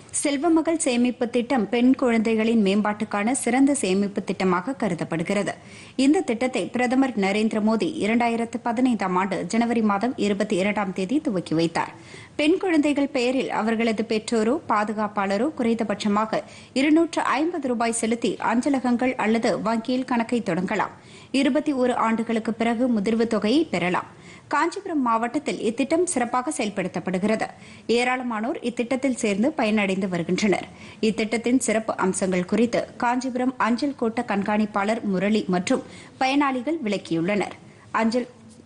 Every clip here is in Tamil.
செல்வமகள் சேமிப்பு திட்டம் பெண் குழந்தைகளின் மேம்பாட்டுக்கான சிறந்த சேமிப்பு திட்டமாக கருதப்படுகிறது இந்த திட்டத்தை பிரதமர் நரேந்திர மோடி இரண்டாயிரத்து பதினைந்தாம் ஆண்டு ஜனவரி மாதம் இருபத்தி இரண்டாம் தேதி துவக்கி வைத்தார் பெண் குழந்தைகள் பெயரில் அவர்களது பெற்றோரோ பாதுகாப்பாளரோ குறைந்தபட்சமாக இருநூற்று ஐம்பது ரூபாய் செலுத்தி அஞ்சலகங்கள் அல்லது வங்கியில் கணக்கை தொடங்கலாம் இருபத்தி ஒரு ஆண்டுகளுக்கு பிறகு முதிர்வு தொகையை பெறலாம் காஞ்சிபுரம் மாவட்டத்தில் இத்திட்டம் சிறப்பாக செயல்படுத்தப்படுகிறது ஏராளமானோர் இத்திட்டத்தில் சேர்ந்து பயனடைந்து வருகின்றனர் இத்திட்டத்தின் சிறப்பு அம்சங்கள் குறித்து காஞ்சிபுரம் அஞ்சல் கோட்ட கண்காணிப்பாளர் முரளி மற்றும் பயனாளிகள் விளக்கியுள்ளனர் அஞ்சல்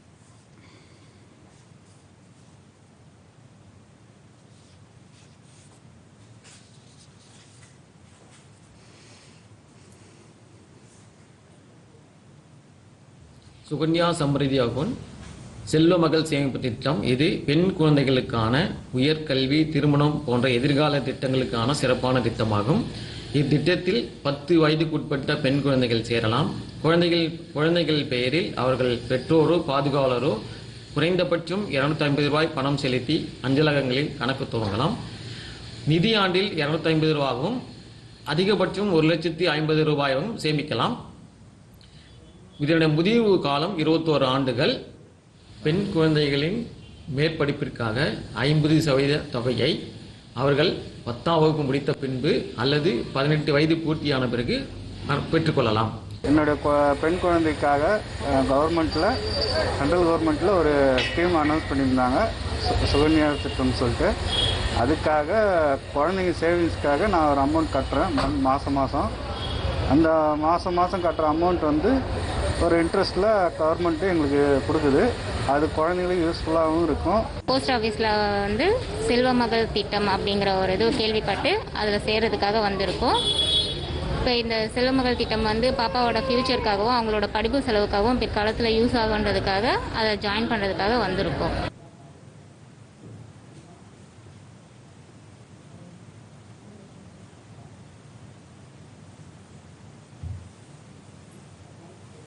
சுகன்யா சம்ரிதி அகௌண்ட் செல்வ மகள் சேமிப்பு திட்டம் இது பெண் குழந்தைகளுக்கான உயர்கல்வி திருமணம் போன்ற எதிர்கால திட்டங்களுக்கான சிறப்பான திட்டமாகும் இத்திட்டத்தில் பத்து வயதுக்குட்பட்ட பெண் குழந்தைகள் சேரலாம் குழந்தைகள் குழந்தைகள் பெயரில் அவர்கள் பெற்றோரோ பாதுகாவலரோ குறைந்தபட்சம் இருநூத்தி ஐம்பது ரூபாய் பணம் செலுத்தி அஞ்சலகங்களில் கணக்கு துவங்கலாம் நிதி ஆண்டில் இருநூத்தி ஐம்பது ரூபாயும் அதிகபட்சம் ஒரு லட்சத்தி ஐம்பது ரூபாயும் சேமிக்கலாம் இதனுடைய முதிர்வு காலம் இருபத்தோரு ஆண்டுகள் பெண் குழந்தைகளின் மேற்படிப்பிற்காக ஐம்பது சதவீத தொகையை அவர்கள் பத்தாம் வகுப்பு முடித்த பின்பு அல்லது பதினெட்டு வயது பூர்த்தியான பிறகு அஹ், பெற்றுக்கொள்ளலாம் என்னோட கொ- பெண் குழந்தைக்காக கவர்மெண்ட்டில் சென்ட்ரல் கவர்மெண்ட்டில் ஒரு ஸ்கீம் அனௌன்ஸ் பண்ணியிருந்தாங்க சு- சுகன்யா திட்டம்னு சொல்லிட்டு அதுக்காக குழந்தைங்க சேவிங்ஸ்க்காக நான் ஒரு அமௌண்ட் கட்டுறேன் ம- மாதம் மாதம் அந்த மாதம் மாதம் கட்டுற அமௌண்ட் வந்து ஒரு இன்ட்ரெஸ்ட்டில் கவர்மெண்ட்டு எங்களுக்கு கொடுக்குது அது குழந்தைங்களுக்கு யூஸ்ஃபுல்லாகவும் இருக்கும் போஸ்ட் ஆஃபீஸில் வந்து செல்வ மகள் திட்டம் அப்படிங்கிற ஒரு இது கேள்விப்பட்டு அதில் சேர்றதுக்காக வந்திருக்கோம் இப்போ இந்த செல்வ மகள் திட்டம் வந்து பாப்பாவோட ஃப்யூச்சருக்காகவும் அவங்களோட படிப்பு செலவுக்காகவும் பிற்காலத்தில் யூஸ் ஆகுன்றதுக்காக அதை ஜாயின் பண்ணுறதுக்காக வந்திருக்கோம்